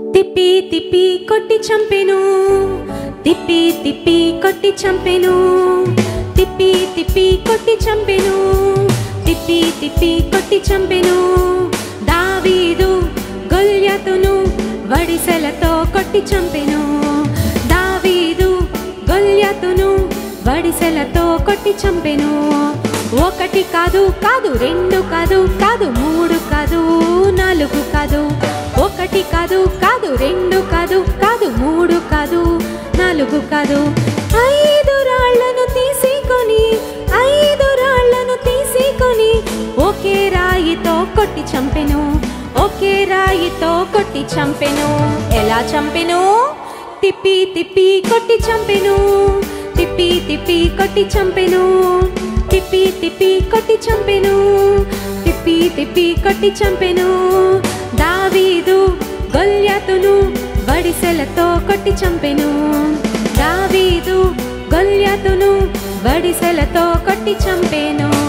తిప్పి తిప్పి కొట్టి చంపెను తిప్పి తిప్పి కొట్టి చంపెను తిప్పి తిప్పి కొట్టి చంపెను తిప్పి తిప్పి కొట్టి చంపెను దావీదు గొల్యతును వడిసెలతో కొట్టి చంపెను దావీదు గొల్యతును వడిసెలతో కొట్టి చంపెను ఒకటి కాదు కాదు రెండు కాదు కాదు మూడు కాదు నాలుగు కాదు ఒకటి కాదు కాదు రెండు కాదు కాదు మూడు కాదు నాలుగు కాదు ఐదు రాళ్లను తీసుకొని ఐదు రాళ్లను తీసుకొని ఒకే రాయితో కొట్టి చంపెను ఒకే రాయితో కొట్టి చంపెను ఎలా చంపెను తిప్పి తిప్పి కొట్టి చంపెను తిప్పి తిప్పి కొట్టి చంపెను తిప్పి తిప్పి కొట్టి చంపెను తిప్పి తిప్పి కొట్టి చంపెను దావీదు గొల్యతును వడిసెలతో కొట్టి చంపెను దావీదు గొల్యతును వడిసెలతో కొట్టి చంపెను